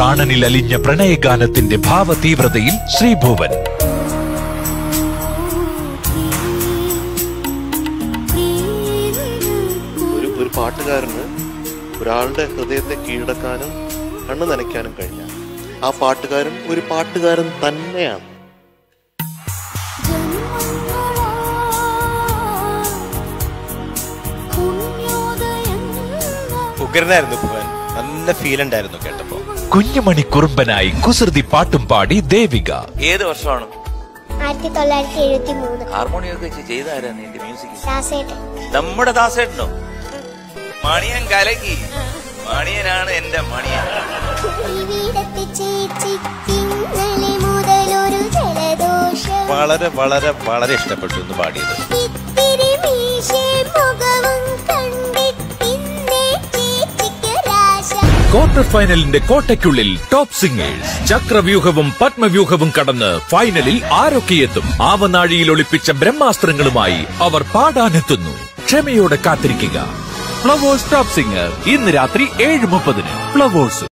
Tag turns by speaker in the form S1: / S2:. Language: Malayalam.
S1: പ്രാണനിൽ അലിഞ്ഞ പ്രണയഗാനത്തിന്റെ ഭാവതീവ്രതയിൽ ശ്രീഭുവൻ
S2: ഒരു ഒരു പാട്ടുകാരന് ഒരാളുടെ ഹൃദയത്തെ കീഴടക്കാനും കണ്ണു നനയ്ക്കാനും കഴിഞ്ഞാൽ ആ പാട്ടുകാരൻ ഒരു പാട്ടുകാരൻ തന്നെയാണ്
S3: ഉഗ്രനായിരുന്നു ഭുവൻ നല്ല ഫീൽ ഉണ്ടായിരുന്നു കേട്ടപ്പോ
S1: കുഞ്ഞുമണി കുറുമ്പനായി കുസൃതി പാട്ടും പാടി ദേവിക
S4: ഏത് വർഷമാണ്
S5: ആയിരത്തി തൊള്ളായിരത്തി എഴുപത്തി മൂന്ന്
S4: ഹാർമോണിയം ഒക്കെ വെച്ച് ചെയ്താരാ നിന്റെ മ്യൂസിക്
S5: ദാസേട്ടൻ
S4: നമ്മുടെ ദാസേട്ടനോ മണിയൻ കലകി മണിയനാണ് എന്റെ മണിയൻ
S5: ഇവിടത്തെ ചേച്ചിക്ക് ഇന്നലെ മുതലൊരു ജലദോഷം
S3: വളരെ വളരെ വളരെ ഇഷ്ടപ്പെട്ടു എന്ന് പാടിയത്
S5: ഇത്തിരി മീശേ മുഖവും കണ്ടിട്ടിന്നേ ചേച്ചിക്കൊരാശ
S1: ക്വാർട്ടർ ഫൈനലിന്റെ കോട്ടയ്ക്കുള്ളിൽ ടോപ്പ് സിംഗേഴ്സ് ചക്രവ്യൂഹവും പത്മവ്യൂഹവും കടന്ന് ഫൈനലിൽ ആരൊക്കെയെത്തും ആവനാഴിയിൽ ഒളിപ്പിച്ച ബ്രഹ്മാസ്ത്രങ്ങളുമായി അവർ പാടാനെത്തുന്നു ക്ഷമയോടെ കാത്തിരിക്കുക ഫ്ലവേഴ്സ് ടോപ്പ് സിംഗർ ഇന്ന് രാത്രി ഏഴ് മുപ്പതിന് ഫ്ലവേഴ്സ്